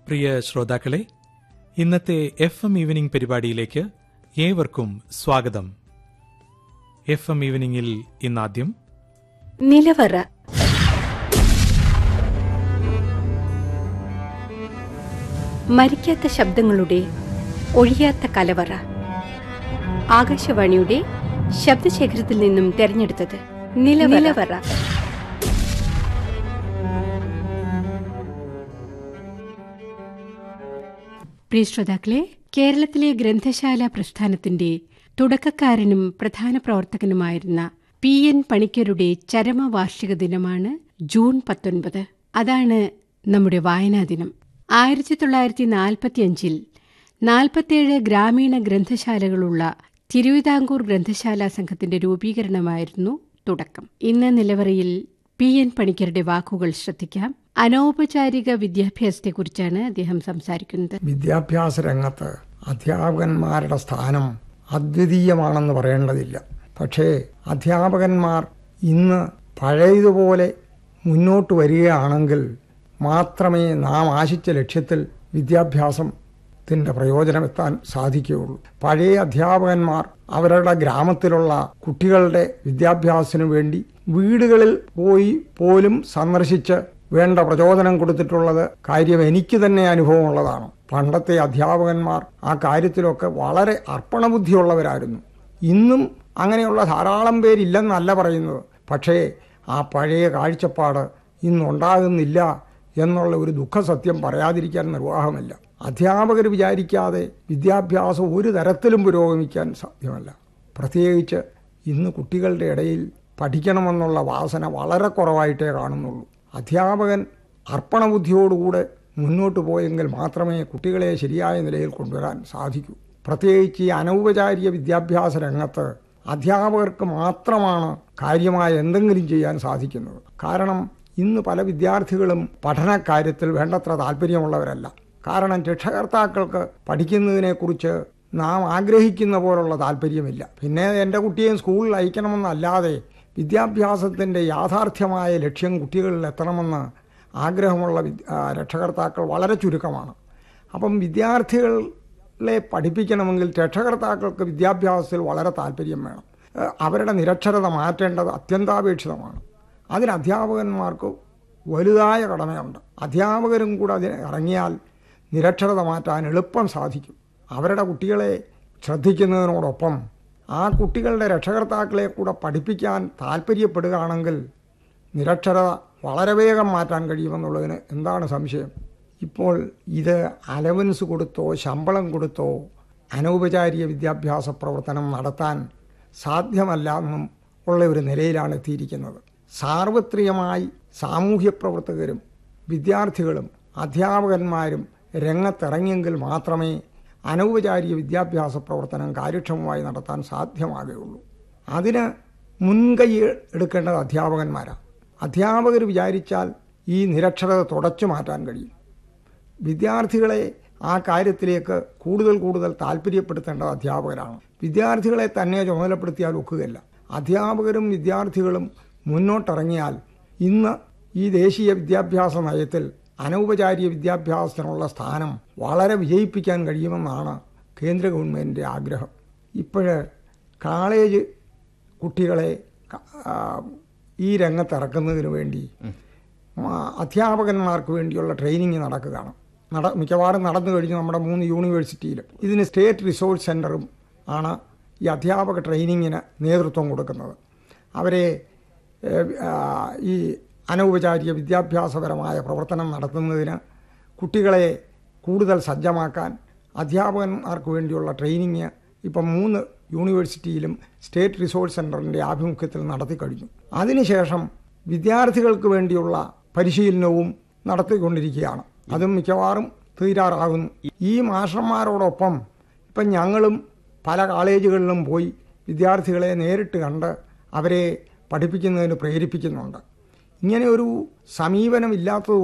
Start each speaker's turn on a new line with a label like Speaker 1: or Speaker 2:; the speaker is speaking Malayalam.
Speaker 1: പ്രിയ ശ്രോതാക്കളെ ഇന്നത്തെ എഫ് എം ഈവനിംഗ് പരിപാടിയിലേക്ക് ഏവർക്കും സ്വാഗതം എഫ് എം ഈവനിംഗിൽ ഇന്നാദ്യം
Speaker 2: നിലവറ മരിക്കാത്ത ശബ്ദങ്ങളുടെ ഒഴിയാത്ത കലവറ ആകാശവാണിയുടെ ശബ്ദശേഖരത്തിൽ നിന്നും തെരഞ്ഞെടുത്തത് നിലവറ പ്രിയ ശ്രോതാക്കളെ കേരളത്തിലെ ഗ്രന്ഥശാല പ്രസ്ഥാനത്തിന്റെ തുടക്കക്കാരനും പ്രധാന പ്രവർത്തകനുമായിരുന്ന പി എൻ പണിക്കരുടെ ചരമവാർഷിക ദിനമാണ് ജൂൺ പത്തൊൻപത് അതാണ് നമ്മുടെ വായനാ ദിനം ആയിരത്തി തൊള്ളായിരത്തി നാൽപ്പത്തിയഞ്ചിൽ നാൽപ്പത്തിയേഴ് ഗ്രാമീണ ഗ്രന്ഥശാലകളുള്ള തിരുവിതാംകൂർ ഗ്രന്ഥശാല സംഘത്തിന്റെ രൂപീകരണമായിരുന്നു തുടക്കം ഇന്ന് നിലവറയിൽ പി എൻ പണിക്കരുടെ വാക്കുകൾ ശ്രദ്ധിക്കാം അനൗപചാരിക വിദ്യാഭ്യാസത്തെക്കുറിച്ചാണ് അദ്ദേഹം സംസാരിക്കുന്നത്
Speaker 3: വിദ്യാഭ്യാസ രംഗത്ത് അധ്യാപകന്മാരുടെ സ്ഥാനം അദ്വിതീയമാണെന്ന് പറയേണ്ടതില്ല പക്ഷേ അധ്യാപകന്മാർ ഇന്ന് പഴയതുപോലെ മുന്നോട്ട് വരികയാണെങ്കിൽ മാത്രമേ നാം ആശിച്ച ലക്ഷ്യത്തിൽ വിദ്യാഭ്യാസത്തിന്റെ പ്രയോജനമെത്താൻ സാധിക്കുകയുള്ളൂ പഴയ അധ്യാപകന്മാർ അവരുടെ ഗ്രാമത്തിലുള്ള കുട്ടികളുടെ വിദ്യാഭ്യാസത്തിനു വേണ്ടി വീടുകളിൽ പോയി പോലും സന്ദർശിച്ച് വേണ്ട പ്രചോദനം കൊടുത്തിട്ടുള്ളത് കാര്യം എനിക്ക് തന്നെ അനുഭവമുള്ളതാണ് പണ്ടത്തെ അധ്യാപകന്മാർ ആ കാര്യത്തിലൊക്കെ വളരെ അർപ്പണബുദ്ധിയുള്ളവരായിരുന്നു ഇന്നും അങ്ങനെയുള്ള ധാരാളം പേരില്ലെന്നല്ല പറയുന്നത് പക്ഷേ ആ പഴയ കാഴ്ചപ്പാട് ഇന്നുണ്ടാകുന്നില്ല എന്നുള്ള ഒരു ദുഃഖസത്യം പറയാതിരിക്കാൻ നിർവാഹമില്ല അധ്യാപകർ വിചാരിക്കാതെ വിദ്യാഭ്യാസം ഒരു തരത്തിലും പുരോഗമിക്കാൻ സാധ്യമല്ല പ്രത്യേകിച്ച് ഇന്ന് കുട്ടികളുടെ ഇടയിൽ പഠിക്കണമെന്നുള്ള വാസന വളരെ കുറവായിട്ടേ കാണുന്നുള്ളൂ അധ്യാപകൻ അർപ്പണബുദ്ധിയോടുകൂടെ മുന്നോട്ട് പോയെങ്കിൽ മാത്രമേ കുട്ടികളെ ശരിയായ നിലയിൽ കൊണ്ടുവരാൻ സാധിക്കൂ പ്രത്യേകിച്ച് ഈ അനൗപചാരിക വിദ്യാഭ്യാസ രംഗത്ത് അധ്യാപകർക്ക് മാത്രമാണ് കാര്യമായ എന്തെങ്കിലും ചെയ്യാൻ സാധിക്കുന്നത് കാരണം ഇന്ന് പല വിദ്യാർത്ഥികളും പഠനക്കാര്യത്തിൽ വേണ്ടത്ര താല്പര്യമുള്ളവരല്ല കാരണം രക്ഷകർത്താക്കൾക്ക് പഠിക്കുന്നതിനെക്കുറിച്ച് നാം ആഗ്രഹിക്കുന്ന പോലുള്ള താല്പര്യമില്ല പിന്നെ എൻ്റെ കുട്ടിയെ സ്കൂളിൽ അയക്കണമെന്നല്ലാതെ വിദ്യാഭ്യാസത്തിൻ്റെ യാഥാർത്ഥ്യമായ ലക്ഷ്യം കുട്ടികളിൽ എത്തണമെന്ന് ആഗ്രഹമുള്ള രക്ഷകർത്താക്കൾ വളരെ ചുരുക്കമാണ് അപ്പം വിദ്യാർത്ഥികളെ പഠിപ്പിക്കണമെങ്കിൽ രക്ഷകർത്താക്കൾക്ക് വിദ്യാഭ്യാസത്തിൽ വളരെ താല്പര്യം വേണം അവരുടെ നിരക്ഷരത മാറ്റേണ്ടത് അത്യന്താപേക്ഷിതമാണ് അതിന് അധ്യാപകന്മാർക്ക് വലുതായ കടമയുണ്ട് അധ്യാപകരും കൂടെ അതിന് ഇറങ്ങിയാൽ നിരക്ഷരത മാറ്റാൻ എളുപ്പം സാധിക്കും അവരുടെ കുട്ടികളെ ശ്രദ്ധിക്കുന്നതിനോടൊപ്പം ആ കുട്ടികളുടെ രക്ഷകർത്താക്കളെ കൂടെ പഠിപ്പിക്കാൻ താല്പര്യപ്പെടുകയാണെങ്കിൽ നിരക്ഷരത വളരെ വേഗം മാറ്റാൻ കഴിയുമെന്നുള്ളതിന് എന്താണ് സംശയം ഇപ്പോൾ ഇത് അലവൻസ് കൊടുത്തോ ശമ്പളം കൊടുത്തോ അനൗപചാരിക വിദ്യാഭ്യാസ പ്രവർത്തനം നടത്താൻ സാധ്യമല്ല എന്നും ഉള്ള ഒരു നിലയിലാണ് എത്തിയിരിക്കുന്നത് സാർവത്രികമായി സാമൂഹ്യ പ്രവർത്തകരും വിദ്യാർത്ഥികളും അധ്യാപകന്മാരും രംഗത്തിറങ്ങിയെങ്കിൽ മാത്രമേ അനൗപചാരിക വിദ്യാഭ്യാസ പ്രവർത്തനം കാര്യക്ഷമമായി നടത്താൻ സാധ്യമാകുകയുള്ളൂ അതിന് മുൻകൈ എടുക്കേണ്ടത് അധ്യാപകന്മാരാണ് അധ്യാപകർ വിചാരിച്ചാൽ ഈ നിരക്ഷരത തുടച്ചു മാറ്റാൻ കഴിയും വിദ്യാർത്ഥികളെ ആ കാര്യത്തിലേക്ക് കൂടുതൽ കൂടുതൽ താല്പര്യപ്പെടുത്തേണ്ടത് അധ്യാപകരാണ് വിദ്യാർത്ഥികളെ തന്നെ ചുമതലപ്പെടുത്തിയാൽ ഒക്കുകയില്ല അധ്യാപകരും വിദ്യാർത്ഥികളും മുന്നോട്ടിറങ്ങിയാൽ ഇന്ന് ഈ ദേശീയ വിദ്യാഭ്യാസ നയത്തിൽ അനൗപചാരിക വിദ്യാഭ്യാസത്തിനുള്ള സ്ഥാനം വളരെ വിജയിപ്പിക്കാൻ കഴിയുമെന്നാണ് കേന്ദ്ര ഗവൺമെൻറ്റിൻ്റെ ആഗ്രഹം ഇപ്പോഴ് കോളേജ് കുട്ടികളെ ഈ രംഗത്തിറക്കുന്നതിന് വേണ്ടി അധ്യാപകന്മാർക്ക് വേണ്ടിയുള്ള ട്രെയിനിങ് നടക്കുകയാണ് നട മിക്കവാറും നടന്നു കഴിഞ്ഞു നമ്മുടെ മൂന്ന് യൂണിവേഴ്സിറ്റിയിലും ഇതിന് സ്റ്റേറ്റ് റിസോഴ്സ് സെൻറ്ററും ആണ് ഈ അധ്യാപക ട്രെയിനിങ്ങിന് നേതൃത്വം കൊടുക്കുന്നത് അവരെ ഈ അനൗപചാരിക വിദ്യാഭ്യാസപരമായ പ്രവർത്തനം നടത്തുന്നതിന് കുട്ടികളെ കൂടുതൽ സജ്ജമാക്കാൻ അധ്യാപകന്മാർക്ക് വേണ്ടിയുള്ള ട്രെയിനിങ് ഇപ്പം മൂന്ന് യൂണിവേഴ്സിറ്റിയിലും സ്റ്റേറ്റ് റിസോഴ്സ് സെൻറ്ററിൻ്റെ ആഭിമുഖ്യത്തിൽ നടത്തി കഴിഞ്ഞു അതിനുശേഷം വിദ്യാർത്ഥികൾക്ക് വേണ്ടിയുള്ള പരിശീലനവും നടത്തിക്കൊണ്ടിരിക്കുകയാണ് അതും മിക്കവാറും തീരാറാകുന്നു ഈ മാഷന്മാരോടൊപ്പം ഇപ്പം ഞങ്ങളും പല കോളേജുകളിലും പോയി വിദ്യാർത്ഥികളെ നേരിട്ട് കണ്ട് അവരെ പഠിപ്പിക്കുന്നതിന് പ്രേരിപ്പിക്കുന്നുണ്ട് ഇങ്ങനെ ഒരു സമീപനം ഇല്ലാത്തത്